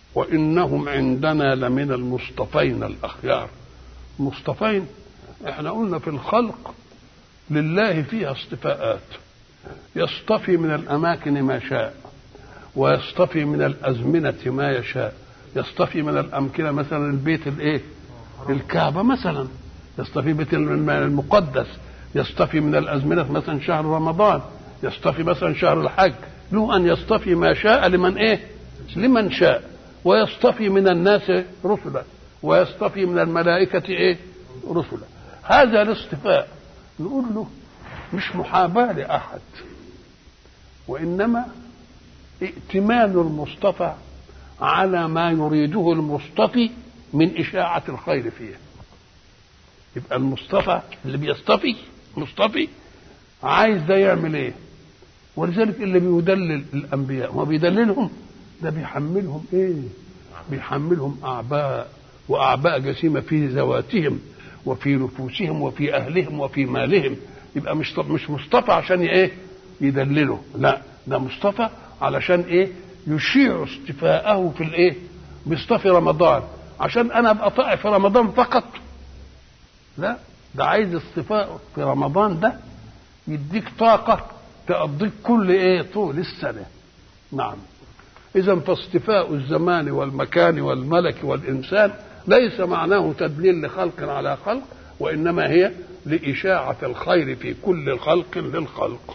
وإنهم عندنا لمن المصطفين الأخيار مصطفين احنا قلنا في الخلق لله فيها اصطفاءات يصطفي من الأماكن ما شاء ويصطفي من الأزمنة ما يشاء يصطفي من الأمكنة مثلا البيت الإيه الكعبة مثلا يصطفي بيت المقدس يصطفي من الأزمنة مثلا شهر رمضان يصطفي مثلا شهر الحج له أن يصطفي ما شاء لمن إيه لمن شاء ويصطفي من الناس رسلا ويصطفي من الملائكة إيه رسلا هذا الاصطفاء نقول له مش محاباة لأحد وإنما ائتمان المصطفى على ما يريده المصطفي من إشاعة الخير فيه يبقى المصطفى اللي بيصطفي مصطفي عايز ده يعمل ايه ولذلك اللي بيدلل الانبياء ما بيدللهم ده بيحملهم ايه بيحملهم اعباء واعباء جسيمه في ذواتهم وفي نفوسهم وفي اهلهم وفي مالهم يبقى مش مش مصطفى عشان ايه يدلله لا ده مصطفى علشان ايه يشيع اصطفاءه في الايه بيصطفي رمضان عشان انا ابقى طائع في رمضان فقط لا ده عايز اصطفاء في رمضان ده يديك طاقة تقضيك كل ايه طول السنة نعم إذا فاصطفاء الزمان والمكان والملك والإنسان ليس معناه تدليل لخلق على خلق وإنما هي لإشاعة الخير في كل خلق للخلق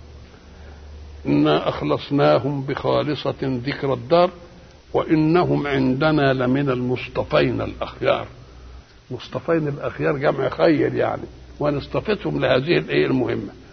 إنا أخلصناهم بخالصة ذكر الدار وإنهم عندنا لمن المصطفين الأخيار مصطفين الأخيار جمع خير يعني وأنا اصطفيتهم لهذه الإيه المهمة